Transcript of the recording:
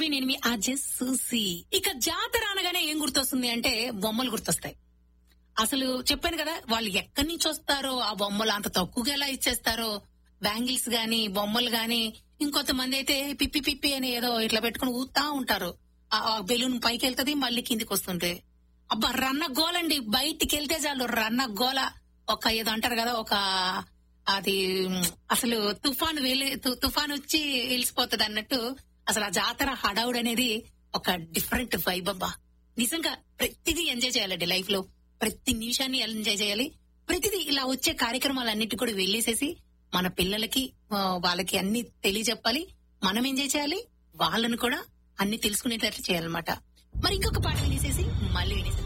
movie నేను మీ అజయ్ సూసి ఇక జాతర అనగానే ఏం గుర్తొస్తుంది అంటే బొమ్మలు గుర్తొస్తాయి అసలు చెప్పాను కదా వాళ్ళు ఎక్కడి నుంచి వస్తారో ఆ బొమ్మలు అంత తక్కువగా ఎలా ఇచ్చేస్తారో బ్యాంగిల్స్ గాని బొమ్మలు గాని ఇంకొంతమంది అయితే పిప్పి పిప్పి అని ఏదో ఇట్లా పెట్టుకుని ఊతా ఉంటారు ఆ బెలూన్ పైకి వెళ్తది మళ్ళీ కిందికి వస్తుంది అబ్బా రన్న గోలండి బయటికి వెళ్తే చాలు రన్న గోల ఒక ఏదో అంటారు కదా ఒక అది ఉమ్, అసలు తుఫాను వెళ్ళి తు- తుఫాను వచ్చి వెలిసిపోతుంది అన్నట్టు అసలు ఆ జాతర హడావుడ్ అనేది ఒక డిఫరెంట్ వైబ్ అబ్బా నిజంగా ప్రతిదీ ఎంజాయ్ చేయాలండి లైఫ్ లో ప్రతి నిమిషాన్ని ఎంజాయ్ చేయాలి ప్రతిదీ ఇలా వచ్చే కార్యక్రమాలన్నిటి కూడా వెళ్ళేసేసి మన పిల్లలకి ఆ, వాళ్ళకి అన్ని తెలియజెప్పాలి మనం ఎంజాయ్ చేయాలి వాళ్ళని కూడా అన్ని తెలుసుకునేటట్లు చేయాలన్నమాట మరి ఇంకొక పాట వినేసేసి మళ్ళీ వినేసి